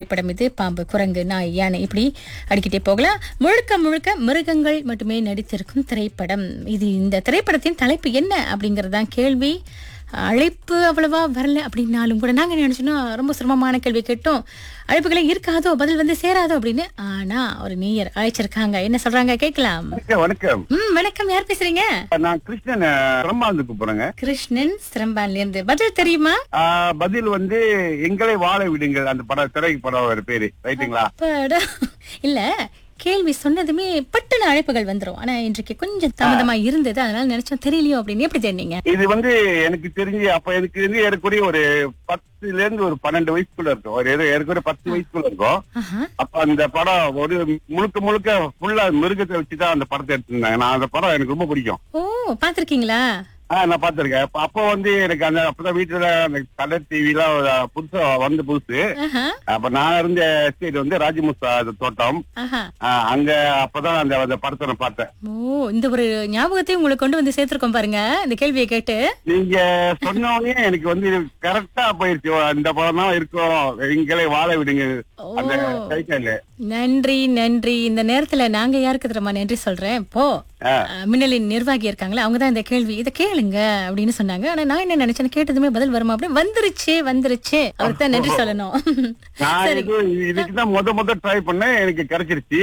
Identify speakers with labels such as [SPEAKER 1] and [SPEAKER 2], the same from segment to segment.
[SPEAKER 1] திரைப்படம் இது பாம்பு குரங்கு நாய் யானை இப்படி அடிக்கிட்டே போகலாம் முழுக்க முழுக்க மிருகங்கள் மட்டுமே நடித்திருக்கும் திரைப்படம் இது இந்த திரைப்படத்தின் தலைப்பு என்ன அப்படிங்கறதுதான் கேள்வி அழைப்பு அவ்வளவா வரல அப்படின்னாலும் கூட நாங்க நினைச்சோன்னா ரொம்ப சிரமமான கேள்வி கேட்டோம் அழைப்புகளே இருக்காதோ பதில் வந்து சேராதோ அப்படின்னு ஆனா ஒரு நீயர் அழைச்சிருக்காங்க என்ன சொல்றாங்க கேட்கலாம்
[SPEAKER 2] வணக்கம் வணக்கம்
[SPEAKER 1] ம் வணக்கம் யார் பேசுறீங்க
[SPEAKER 2] நான் கிருஷ்ணன் பிரம்மாந்து கூப்பிடுறேங்க
[SPEAKER 1] கிருஷ்ணன் சிரம்பான்ல இருந்து பதில் தெரியுமா
[SPEAKER 2] ஆஹ், பதில் வந்து எங்களை வாழ விடுங்கள் அந்த படம் திரை படம் ஒரு பேரு ரைட்டுங்களா
[SPEAKER 1] அப்பாடா. இல்ல கேள்வி சொன்னதுமே பட்டுன அழைப்புகள் வந்துரும் ஆனா இன்றைக்கு கொஞ்சம் தாமதமா இருந்தது அதனால நினைச்சோம் தெரியலையோ அப்படின்னு எப்படி தெரிஞ்சீங்க
[SPEAKER 2] இது வந்து எனக்கு தெரிஞ்சு அப்ப எனக்கு வந்து ஏறக்குறைய ஒரு பத்துல இருந்து ஒரு பன்னெண்டு வயசுக்குள்ள இருக்கும் ஒரு ஏதோ ஏறக்குறைய பத்து வயசுக்குள்ள இருக்கும்
[SPEAKER 1] ஆஹா.
[SPEAKER 2] அப்ப அந்த படம் ஒரு முழுக்க முழுக்க ஃபுல்லா மிருகத்தை வச்சுதான் அந்த படத்தை எடுத்திருந்தாங்க நான் அந்த படம் எனக்கு ரொம்ப பிடிக்கும்
[SPEAKER 1] ஓ பாத்திருக்கீங்களா
[SPEAKER 2] ஆஹ் நான் பாத்திருக்கேன் அப்ப அப்போ வந்து எனக்கு அந்த அப்பதான் வீட்டுல அந்த கலர் டிவி எல்லாம் புதுசா வந்து புதுசு
[SPEAKER 1] ஆஹா
[SPEAKER 2] அப்ப நான் இருந்த எஸ்டேட் வந்து ராஜமுசா தோட்டம்
[SPEAKER 1] ஆஹா
[SPEAKER 2] ஆஹ் அங்க அப்பதான் அந்த அந்த படத்தை நான் பார்த்தேன்
[SPEAKER 1] ஓ இந்த ஒரு ஞாபகத்தையும் உங்களுக்கு கொண்டு வந்து சேர்த்திருக்கோம் பாருங்க இந்த கேள்வியை கேட்டு
[SPEAKER 2] நீங்க சொன்ன உடனே எனக்கு வந்து கரெக்டா போயிருச்சு ஓ, இந்த படம் தான் இருக்கும் எங்களை வாழ விடுங்க அந்த
[SPEAKER 1] ஓ.
[SPEAKER 2] டைட்டில்
[SPEAKER 1] நன்றி நன்றி இந்த நேரத்துல நாங்க யாருக்கு தெரியுமா நன்றி சொல்றேன் இப்போ அஹ், மின்னலின் நிர்வாகி இருக்காங்களா அவங்க தான் இந்த கேள்வி இதை கேளுங்க அப்படின்னு சொன்னாங்க ஆனா நான் என்ன நினைச்சேன் கேட்டதுமே பதில் வருமா அப்படி வந்துருச்சு வந்துருச்சு அவருக்கு தான் நன்றி சொல்லணும்
[SPEAKER 2] நான்
[SPEAKER 1] சரி
[SPEAKER 2] இது இதுக்கு தான் முத முத ட்ரை பண்ணேன் எனக்கு கிடைச்சிருச்சு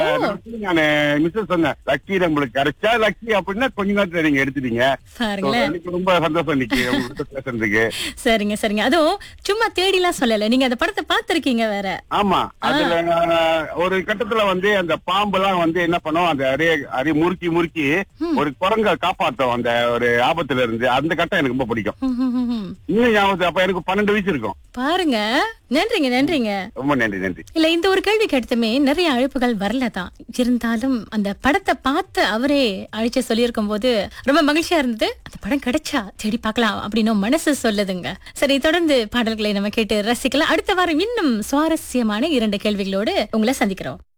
[SPEAKER 2] நான் மிஸ்ஸஸ் சொன்னேன் லக்கி நம்மளுக்கு கிடைச்சா லக்கி அப்படின்னா கொஞ்ச நேரத்துல நீங்க எடுத்துட்டீங்க So,
[SPEAKER 1] பாருங்களேன்
[SPEAKER 2] எனக்கு ரொம்ப சந்தோஷம் இன்னைக்கு உங்ககிட்ட பேசுறதுக்கு
[SPEAKER 1] சரிங்க சரிங்க அதுவும் சும்மா தேடிலாம் சொல்லல நீங்க அந்த படத்தை பார்த்திருக்கீங்க வேற
[SPEAKER 2] ஆமா அதுல நான் ஒரு கட்டத்துல வந்து அந்த பாம்பெல்லாம் வந்து என்ன பண்ணும் அந்த அரிய அரிய முறுக்கி முறுக்கி ஒரு குரங்க காப்பாத்தும் அந்த ஒரு ஆபத்துல இருந்து அந்த கட்டம் எனக்கு ரொம்ப பிடிக்கும்
[SPEAKER 1] ஹம், ஹம், ஹம், ஹம்.
[SPEAKER 2] இன்னும் ஞாபகத்து அப்ப எனக்கு பன்னெண்டு வயசு இருக்கும்
[SPEAKER 1] பாருங்க நன்றிங்க நன்றிங்க
[SPEAKER 2] ரொம்ப நன்றி நன்றி
[SPEAKER 1] இல்ல இந்த ஒரு கேள்வி கேட்டதுமே நிறைய அழைப்புகள் வரலதான் இருந்தாலும் அந்த படத்தை பார்த்து அவரே அழைச்சு சொல்லியிருக்கும் போது ரொம்ப மகிழ்ச்சியா இருந்தது அந்த படம் கிடைச்சா தேடி பார்க்கலாம் அப்படின்னு மனசு சொல்லுதுங்க சரி தொடர்ந்து பாடல்களை நம்ம கேட்டு ரசிக்கலாம் அடுத்த வாரம் இன்னும் சுவாரஸ்யமான இரண்டு கேள்விகளோடு உங்களை சந்திக்கிறோம்